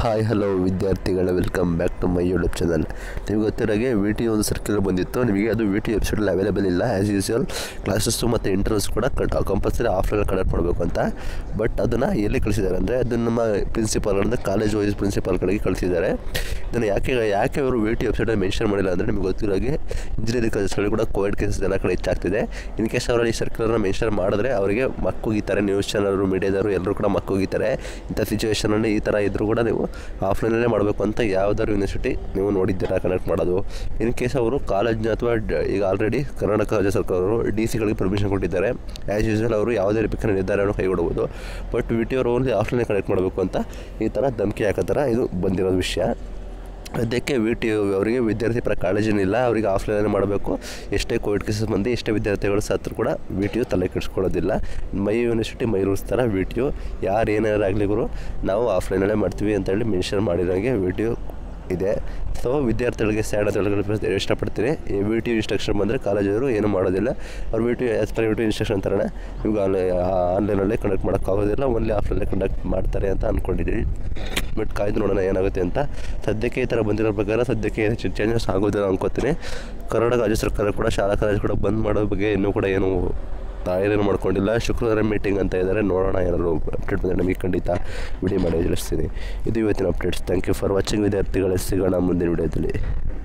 hi hello ವಿದ್ಯಾರ್ಥಿಗಳ welcome back to my YouTube channel ನಿಮಗೆ ಗೊತ್ತಿರೋಗೆ ವಿ ಟಿ ಒಂದು ಸರ್ಕ್ಯುಲರ್ ಬಂದಿತ್ತು ನಿಮಗೆ ಅದು ವಿ ಟಿ ವೆಬ್ಸೈಟಲ್ಲಿ ಅವೈಲೇಬಲ್ ಇಲ್ಲ ಆ್ಯಸ್ ಯೂಸ್ವಲ್ ಕ್ಲಾಸಸ್ಸು ಮತ್ತು ಇಂಟರ್ವ್ಯೂಸ್ ಕೂಡ ಕಂಪಲ್ಸರಿ ಆಫ್ಲೈನ್ ಕಂಡಕ್ಟ್ ಮಾಡಬೇಕು ಅಂತ ಬಟ್ ಅದನ್ನು ಎಲ್ಲಿ ಕಳಿಸಿದ್ದಾರೆ ಅಂದರೆ ಅದು ನಮ್ಮ ಪ್ರಿನ್ಸಿಪಾಲ್ ಅಂದರೆ ಕಾಲೇಜ್ ವೈಸ್ ಪ್ರಿನ್ಸಿಪಾಲ್ಗಳಿಗೆ ಕಳಿಸಿದ್ದಾರೆ ಇದನ್ನು ಯಾಕೆ ಯಾಕೆ ಅವರು ವಿ ಟಿ ವೆಬ್ಸೈಟಲ್ಲಿ ಮೆನ್ಷನ್ ಮಾಡಿಲ್ಲ ಅಂದರೆ ನಿಮಗೆ ಗೊತ್ತಿರೋಗೆ ಇಂಜಿನಿಯರಿಂಗ್ ಕಾಲೇಜ್ಗಳಲ್ಲಿ ಕೂಡ ಕೋವಿಡ್ ಕೇಸಸ್ ಎಲ್ಲ ಕಡೆ ಹೆಚ್ಚಾಗ್ತಿದೆ ಇನ್ ಕೇಸ್ ಅವರಲ್ಲಿ ಈ ಸರ್ಕ್ಯುಲರ್ನ ಮೆನ್ಷನ್ ಮಾಡಿದ್ರೆ ಅವರಿಗೆ ಮಕ್ಕೋಗಿತಾರೆ ನ್ಯೂಸ್ ಚಾನಲ್ರು ಮೀಡಿಯಾದವರು ಎಲ್ಲರೂ ಕೂಡ ಮಕ್ಕೋಗಿತಾರೆ ಇಂಥ ಸಿಚುವೇಷನಲ್ಲಿ ಈ ಥರ ಇದ್ದರೂ ಕೂಡ ನೀವು ಆಫ್ಲೈನಲ್ಲೇ ಮಾಡಬೇಕು ಅಂತ ಯಾವ್ದಾದ್ರು ಯೂನಿವರ್ಸಿಟಿ ನೀವು ನೋಡಿದ್ದೀರಾ ಕನೆಕ್ಟ್ ಮಾಡೋದು ಇನ್ ಕೇಸ್ ಅವರು ಕಾಲೇಜ್ನ ಅಥವಾ ಡ- ಈಗ ಆಲ್ರೆಡಿ ಕರ್ನಾಟಕ ರಾಜ್ಯ ಸರ್ಕಾರವರು ಡಿ ಸಿಗಳಿಗೆ ಪರ್ಮಿಷನ್ ಕೊಟ್ಟಿದ್ದಾರೆ ಆ್ಯಸ್ ಯೂಸ್ವಲ್ ಅವರು ಯಾವುದೇ ರೀತಿ ನಿರ್ಧಾರವನ್ನು ಕೈಗೊಳ್ಬೋದು ಬಟ್ ವಿ ಟಿ ಅವರು ಓನ್ಲಿ ಆಫ್ಲೈನ್ ಕನೆಕ್ಟ್ ಮಾಡಬೇಕು ಅಂತ ಈ ಥರ ಧಮಕಿ ಹಾಕೋ ಇದು ಬಂದಿರೋದು ವಿಷಯ ಅದಕ್ಕೆ ವಿ ಟಿ ಅವರಿಗೆ ವಿದ್ಯಾರ್ಥಿ ಪರ ಕಾಳಜಿನಿಲ್ಲ ಅವರಿಗೆ ಆಫ್ಲೈನಲ್ಲಿ ಮಾಡಬೇಕು ಎಷ್ಟೇ ಕೋವಿಡ್ ಕೇಸಸ್ ಬಂದು ಎಷ್ಟೇ ವಿದ್ಯಾರ್ಥಿಗಳು ಸತ್ರು ಕೂಡ ವಿ ಟಿ ಯು ತಲೆ ಕೆಡಿಸ್ಕೊಳ್ಳೋದಿಲ್ಲ ಮೈ ಯೂನಿವರ್ಸಿಟಿ ಮೈ ರೂಲ್ಸ್ ಥರ ವಿ ಟಿ ಯು ಯಾರು ಏನಾರು ಆಗಲಿ ಗುರು ನಾವು ಆಫ್ಲೈನಲ್ಲೇ ಮಾಡ್ತೀವಿ ಅಂತೇಳಿ ಮೆನ್ಷನ್ ಮಾಡಿರೋಂಗೆ ವಿ ಟಿ ಯು ಇದೆ ಸೊ ವಿದ್ಯಾರ್ಥಿಗಳಿಗೆ ಸ್ಯಾಡ್ ಅಂತ ಹೇಳೋಕೆ ಇಷ್ಟಪಡ್ತೀನಿ ಈ ವಿ ಟಿ ಯು ಇನ್ಸ್ಟ್ರಕ್ಷನ್ ಬಂದರೆ ಕಾಲೇಜವರು ಏನು ಮಾಡೋದಿಲ್ಲ ಅವ್ರು V T U as per V T instruction ಥರನೇ ಇವಾಗ ಆನ್ಲೈನಲ್ಲೇ ಕಂಡಕ್ಟ್ ಮಾಡೋಕ್ಕಾಗೋದಿಲ್ಲ ಓನ್ಲಿ ಆಫ್ಲೈನಲ್ಲೇ ಕಂಡಕ್ಟ್ ಮಾಡ್ತಾರೆ ಅಂತ ಅಂದ್ಕೊಂಡಿದ್ದೀವಿ ಬಟ್ ಕಾಯ್ದು ನೋಡೋಣ ಏನಾಗುತ್ತೆ ಅಂತ ಸದ್ಯಕ್ಕೆ ಈ ಥರ ಬಂದಿರೋ ಪ್ರಕಾರ ಸದ್ಯಕ್ಕೆ ಏನು ಚೇಂಜಸ್ ಆಗೋದಿಲ್ಲ ಅನ್ಕೋತೀನಿ ಕರ್ನಾಟಕ ರಾಜ್ಯ ಸರ್ಕಾರ ಕೂಡ ಶಾಲಾ ಕಾಲೇಜು ಕೂಡ ಬಂದ್ ಮಾಡೋ ಬಗ್ಗೆ ಇನ್ನೂ ಕೂಡ ಏನು ತಯಾರಿಯನ್ನು ಮಾಡ್ಕೊಂಡಿಲ್ಲ ಶುಕ್ರವಾರ ಮೀಟಿಂಗ್ ಅಂತ ಇದ್ದಾರೆ ನೋಡೋಣ ಏನಾದ್ರು ಅಪ್ಡೇಟ್ ಬಂದರೆ ನಮಗೆ ಖಂಡಿತ ವಿಡಿಯೋ ಮಾಡಿ ತಿಳಿಸ್ತೀನಿ ಇದು ಇವತ್ತಿನ updates thank you for watching ವಿದ್ಯಾರ್ಥಿಗಳೇ ಸಿಗೋಣ ಮುಂದಿನ ವಿಡಿಯೋದಲ್ಲಿ